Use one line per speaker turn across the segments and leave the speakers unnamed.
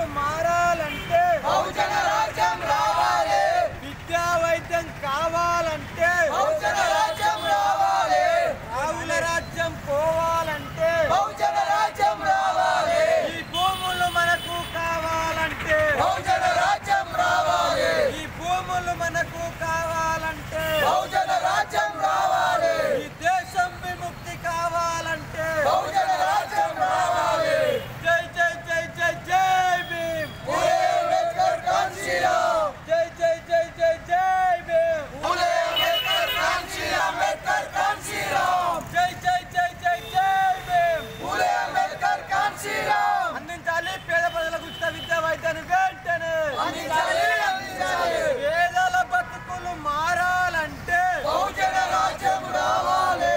మారాలంటే
బహుజన రాజ్యం రావాలి
విద్యా వైద్యం కావాలంటే
బహుజన రాజ్యం రావాలి
రావుల రాజ్యం పోవాలంటే
బహుజన రాజ్యం రావాలి
ఈ భూములు మనకు కావాలంటే
బహుజన రాజ్యం రావాలి
ఈ భూములు మనకు కావాలంటే
బహుజన రాజ్యం రావాలి
ఈ దేశం విముక్తి కావాలంటే
బహుజన రాజ్యం రావాలి
జై జై జై జై జై భీమ్
పూలే అంబేద్కర్ కాన్సీరామ్
జై జై జై జై జై భీమ్
పూలే అంబేద్కర్ కాన్సీరామ్ అంబేద్కర్ కాన్సీరామ్
జై జై జై జై జై భీమ్
పూలే అంబేద్కర్ కాన్సీరామ్
అందించాలి పేద ప్రజలకు ఉచిత విద్యా వైద్యాన్ని వెంటనే
అందించాలి అందించాలి
పేదల బతుకులు మారాలంటే
బహుజన రాజ్యం రావాలి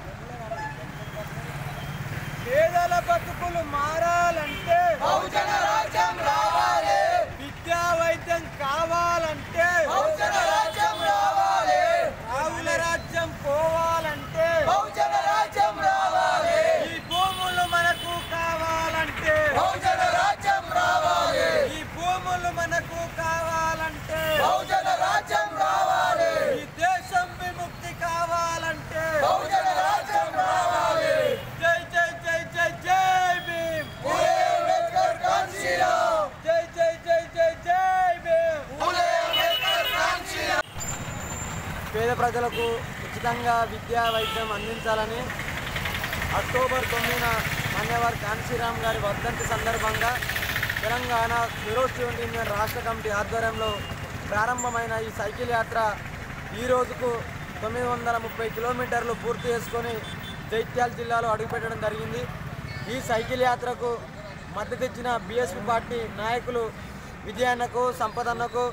పేదల బతుకులు మారాలంటే
బహుజన రాజ్యం రావాలి
విద్యా వైద్యం కావాలంటే
బహుజన రాజ్యం రావాలి
రావుల రాజ్యం పోవాలంటే
బహుజన రాజ్యం రావాలి
ఈ భూములు మనకు కావాలంటే
బహుజన రాజ్యం రావాలి
ఈ భూములు మనకు కావాలంటే
బహుజన రాజ్యం రావాలి
ఈ దేశం విముక్తి కావాలంటే
బహుజన రాజ్యం రావాలి
జై జై జై జై జై భీమ్
పూలే అంబేద్కర్ కాన్సీరామ్
జై జై జై జై జై భీమ్
పూలే అంబేద్కర్ కాన్సీరామ్
పేద ప్రజలకు ఉచితంగా విద్యా వైద్యం అందించాలని అక్టోబర్ తొమ్మిదిన మాన్యవారి కాంశీరామ్ గారి వర్ధంతి సందర్భంగా తెలంగాణ ఫిరో స్టూడెంట్ యూనియన్ రాష్ట్ర కమిటీ ఆధ్వర్యంలో ప్రారంభమైన ఈ సైకిల్ యాత్ర ఈ రోజుకు తొమ్మిది వందల ముప్పై కిలోమీటర్లు పూర్తి చేసుకొని జైత్యాల జిల్లాలో అడుగుపెట్టడం జరిగింది ఈ సైకిల్ యాత్రకు మద్దతు ఇచ్చిన బీఎస్పీ పార్టీ నాయకులు విజయన్నకు సంపదన్నకు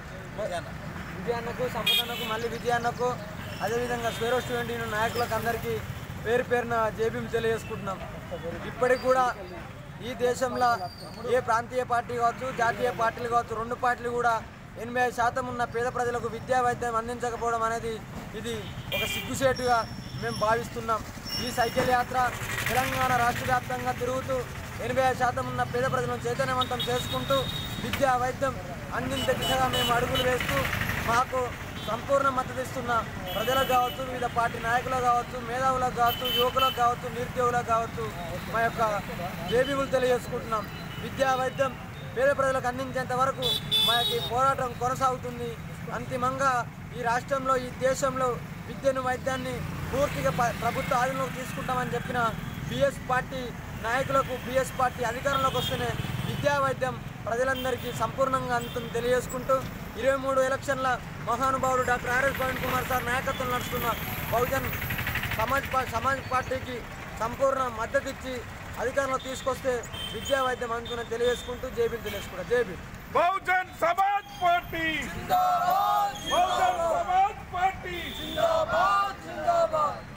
విజయాన్నకు సంపదన్నకు మళ్ళీ విజయాన్నకు అదేవిధంగా స్వేరో స్టూడెంట్ యూనియన్ నాయకులకు అందరికీ పేరు పేరున జేబీఎం తెలియజేసుకుంటున్నాం ఇప్పటికి కూడా ఈ దేశంలో ఏ ప్రాంతీయ పార్టీ కావచ్చు జాతీయ పార్టీలు కావచ్చు రెండు పార్టీలు కూడా ఎనభై ఐదు శాతం ఉన్న పేద ప్రజలకు విద్యా వైద్యం అందించకపోవడం అనేది ఇది ఒక సిగ్గుసేటుగా మేము భావిస్తున్నాం ఈ సైకిల్ యాత్ర తెలంగాణ రాష్ట్ర వ్యాప్తంగా తిరుగుతూ ఎనభై ఐదు శాతం ఉన్న పేద ప్రజలను చైతన్యవంతం చేసుకుంటూ విద్యా వైద్యం అందించే దిశగా మేము అడుగులు వేస్తూ మాకు సంపూర్ణ మద్దతు ఇస్తున్న ప్రజలకు కావచ్చు వివిధ పార్టీ నాయకులకు కావచ్చు మేధావులకు కావచ్చు యువకులకు కావచ్చు నిరుద్యోగులకు కావచ్చు మా యొక్క జేబీలు తెలియజేసుకుంటున్నాం విద్యా వైద్యం పేద ప్రజలకు అందించేంత వరకు మా యొక్క ఈ పోరాటం కొనసాగుతుంది అంతిమంగా ఈ రాష్ట్రంలో ఈ దేశంలో విద్యను వైద్యాన్ని పూర్తిగా ప- ప్రభుత్వ ఆధీనంలోకి తీసుకుంటామని చెప్పిన బిఎస్ పార్టీ నాయకులకు బిఎస్ పార్టీ అధికారంలోకి వస్తేనే విద్యా వైద్యం ప్రజలందరికీ సంపూర్ణంగా అందుతుంది తెలియజేసుకుంటూ ఇరవై మూడు ఎలక్షన్ల మహానుభావుడు doctor RS Praveen Kumar sir నాయకత్వం నడుస్తున్న బహుజన్ సమాజ్ పా సమాజ్ పార్టీకి సంపూర్ణ మద్దతు ఇచ్చి అధికారంలో తీసుకొస్తే విద్యా వైద్యం అందుతుందని తెలియజేసుకుంటూ జేబీ తెలియజేసుకుంటా జేబీ
बहुजन समाज पार्टी
జిందాబాద్
बहुजन समाज पार्टी
జిందాబాద్ జిందాబాద్